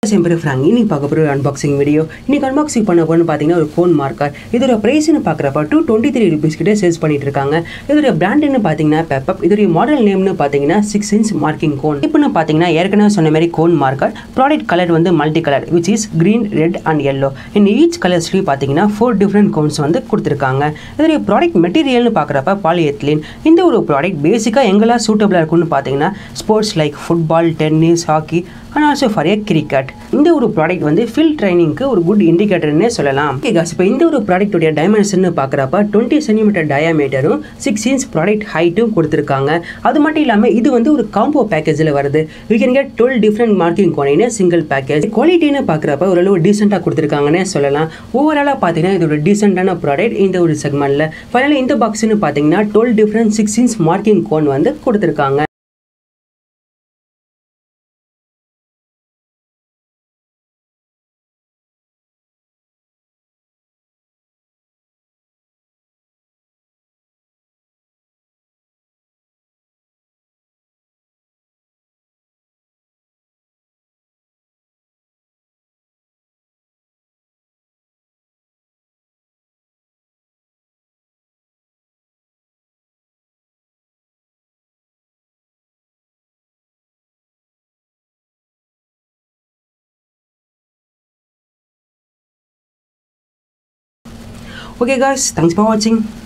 என் பேர் ஃப்ராங்க் இன்னைக்கு பார்க்க போகிற அன்பாக்சிங் வீடியோ இன்னைக்கு அன்பாக்சிங் பண்ண போகணும்னு பார்த்தீங்கன்னா ஒரு கோன் மார்க்கர் இதோட ப்ரைஸ்னு பார்க்குறப்ப டூ டுவெண்ட்டி த்ரீ ருபீஸ் கிட்டே சேல்ஸ் பண்ணிட்டு இருக்காங்க இதோட பிராண்டுன்னு பார்த்தீங்கன்னா பெப்பப் இதோடைய மாடல் நேம்னு பார்த்தீங்கன்னா சிக்ஸ் இன்ச் மார்க்கிங் கோன் இப்போன்னு பார்த்தீங்கன்னா ஏற்கனவே சொன்ன மாதிரி கோன் மார்க்கர் ப்ராடக்ட் கலர் வந்து multi colour which is green red and yellow in each கலர்ஸ்லையும் பார்த்தீங்கன்னா ஃபோர் டிஃப்ரெண்ட் கோன்ஸ் வந்து கொடுத்துருக்காங்க இதோடைய ப்ராடக்ட் மெட்டீரியல்னு பார்க்குறப்ப பாலிஎத்லின் இந்த ஒரு ப்ராடக்ட் பேசிக்காக எங்கெல்லாம் சூட்டபிளாக இருக்கும்னு பார்த்தீங்கன்னா sports like football tennis hockey and also for a cricket இந்த ஒரு ப்ராடக்ட் வந்து ஃபீல்ட் ட்ரைனிங்க்கு ஒரு குட் இண்டிகேட்டர்னே சொல்லலாம் ஓகே காஸ் இப்போ இந்த ஒரு ப்ராடக்ட்டுடைய டைமென்ஷன் பார்க்குறப்ப டுவெண்ட்டி சென்டிமீட்டர் டயாமீட்டரும் சிக்ஸ் இன்ச் ப்ராடக்ட் ஹைட்டும் கொடுத்துருக்காங்க அது மட்டும் இல்லாமல் இது வந்து ஒரு காம்போ பேக்கேஜில் வருது we can get twelve different marking கோனின்னு சிங்கிள் பேக்கேஜ் குவாலிட்டின்னு பார்க்குறப்ப ஓரளவு டீசெண்டாக கொடுத்துருக்காங்கன்னே சொல்லலாம் ஓவராலாக பார்த்தீங்கன்னா இதோட டீசெண்டான ப்ராடக்ட் இந்த ஒரு செக்மெண்ட்டில் ஃபைனலாக இந்த பாக்ஸ்னு பார்த்தீங்கன்னா twelve different six inch marking cone வந்து கொடுத்துருக்காங்க Okay guys, thanks for watching.